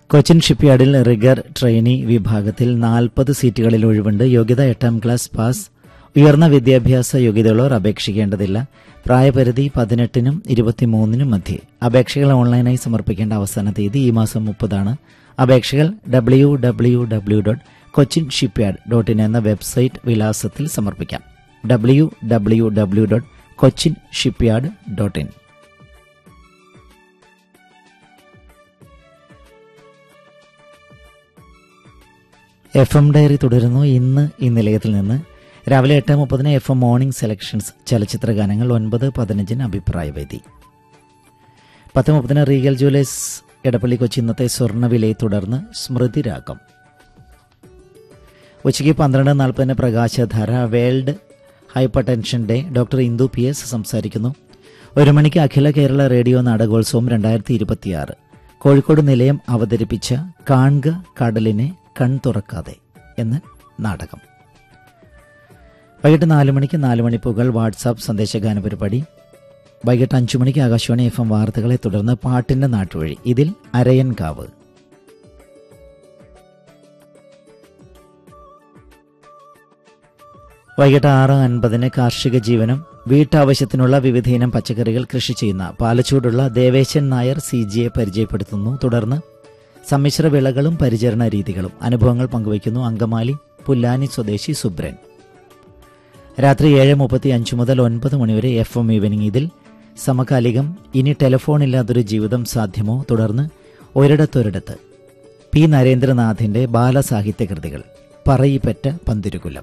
Cochin ഷിപ്പ്യാർഡിൽ rigger trainee വിഭാഗത്തിൽ നാൽപ്പത് സീറ്റുകളിൽ ഒഴിവുണ്ട് യോഗ്യത എട്ടാം ക്ലാസ് പാസ് ഉയർന്ന വിദ്യാഭ്യാസ യോഗ്യതയുള്ളവർ അപേക്ഷിക്കേണ്ടതില്ല പ്രായപരിധി പതിനെട്ടിനും ഇരുപത്തിമൂന്നിനും മധ്യേ അപേക്ഷകൾ ഓൺലൈനായി സമർപ്പിക്കേണ്ട അവസാന തീയതി ഈ മാസം മുപ്പതാണ് അപേക്ഷകൾ W W W dot Cochin shipyard dot in എന്ന വെബ്സൈറ്റ് വിലാസത്തിൽ സമർപ്പിക്കാം W W W dot Cochin shipyard dot in F M diary തുടരുന്നു ഇന്ന് ഈ നിലയത്തിൽ നിന്ന് രാവിലെ എട്ട് മുപ്പതിന് എഫ് എം മോർണിംഗ് സെലക്ഷൻസ് ചലച്ചിത്ര ഗാനങ്ങൾ ഒൻപത് പതിനഞ്ചിന് അഭിപ്രായവേദി പത്ത് മുപ്പതിന് റീഗൽ ജുവലേഴ്സ് എടപ്പള്ളി കൊച്ചി ഇന്നത്തെ സ്വർണ്ണവിലയെ തുടർന്ന് സ്മൃതിരാഗം ഉച്ചയ്ക്ക് പന്ത്രണ്ട് നാൽപ്പതിന് പ്രകാശധാര World Hypertension Day doctor Indu P S സംസാരിക്കുന്നു ഒരു മണിക്ക് അഖില കേരള റേഡിയോ നാടകോത്സവം രണ്ടായിരത്തി ഇരുപത്തിയാറ് കോഴിക്കോട് നിലയം അവതരിപ്പിച്ച കാൺക കടലിനെ കൺ തുറക്കാതെ എന്ന നാടകം വൈകിട്ട് നാല് മണിക്ക് നാല് മണിപ്പുകൾ വാട്സാപ്പ് സന്ദേശഗാന പരിപാടി വൈകിട്ട് അഞ്ചു മണിക്ക് ആകാശവാണി എഫ് എം വാർത്തകളെ തുടർന്ന് പാട്ടിന്റെ നാട്ടുവഴി ഇതിൽ അരയൻകാവ് വൈകിട്ട് ആറ് അൻപതിന് കാർഷിക ജീവനം വീട്ടാവശ്യത്തിനുള്ള വിവിധയിനം പച്ചക്കറികൾ കൃഷി ചെയ്യുന്ന പാലച്ചൂടുള്ള ദേവേശൻ നായർ സി ജിയെ പരിചയപ്പെടുത്തുന്നു തുടർന്ന് സമ്മിശ്ര വിളകളും പരിചരണ രീതികളും അനുഭവങ്ങൾ പങ്കുവയ്ക്കുന്നു അങ്കമാലി പുല്ലാനി സ്വദേശി സുബ്രൻ രാത്രി ഏഴ് മുപ്പത്തി അഞ്ച് മുതൽ ഒൻപത് മണിവരെ എഫ് എം ഈവനിംഗ് ഇതിൽ സമകാലികം ഇനി ടെലിഫോൺ ഇല്ലാത്തൊരു ജീവിതം സാധ്യമോ തുടർന്ന് ഒരിടത്തൊരിടത്ത് പി നരേന്ദ്രനാഥിന്റെ ബാലസാഹിത്യ കൃതികൾ പറയിപ്പറ്റ പന്തിരുകുലം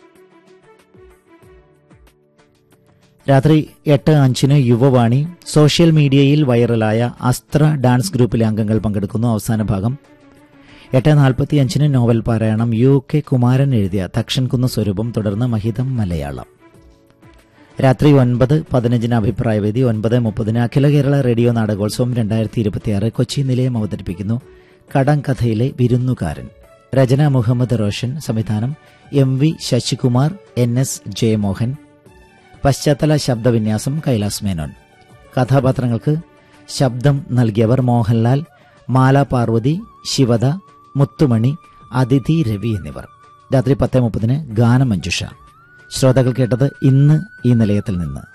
രാത്രി എട്ട് അഞ്ചിന് യുവവാണി സോഷ്യൽ മീഡിയയിൽ വൈറലായ അസ്ത്ര ഡാൻസ് ഗ്രൂപ്പിലെ അംഗങ്ങൾ പങ്കെടുക്കുന്നു അവസാന ഭാഗം എട്ട് നാൽപ്പത്തി അഞ്ചിന് നോവൽ പാരായണം യു കെ കുമാരൻ എഴുതിയ തക്ഷൻകുന്ന് സ്വരൂപം തുടർന്ന് മഹിതം മലയാളം രാത്രി ഒൻപത് പതിനഞ്ചിന് അഭിപ്രായവേദി ഒൻപത് മുപ്പതിന് അഖില കേരള റേഡിയോ നാടകോത്സവം രണ്ടായിരത്തി ഇരുപത്തിയാറ് കൊച്ചി നിലയം അവതരിപ്പിക്കുന്നു കടങ്കഥയിലെ വിരുന്നുകാരൻ രചന മുഹമ്മദ് റോഷൻ സംവിധാനം M V Sasikumar N S Jayamohan പശ്ചാത്തല ശബ്ദവിന്യാസം കൈലാസ് മേനോൻ കഥാപാത്രങ്ങൾക്ക് ശബ്ദം നൽകിയവർ മോഹൻലാൽ മാല പാർവതി ശിവദ മുത്തുമണി അതിഥി രവി എന്നിവർ രാത്രി പത്ത് മുപ്പതിന് ഗാനമഞ്ജുഷ ശ്രോതാക്കൾ കേട്ടത് ഇന്ന് ഈ നിലയത്തിൽ നിന്ന്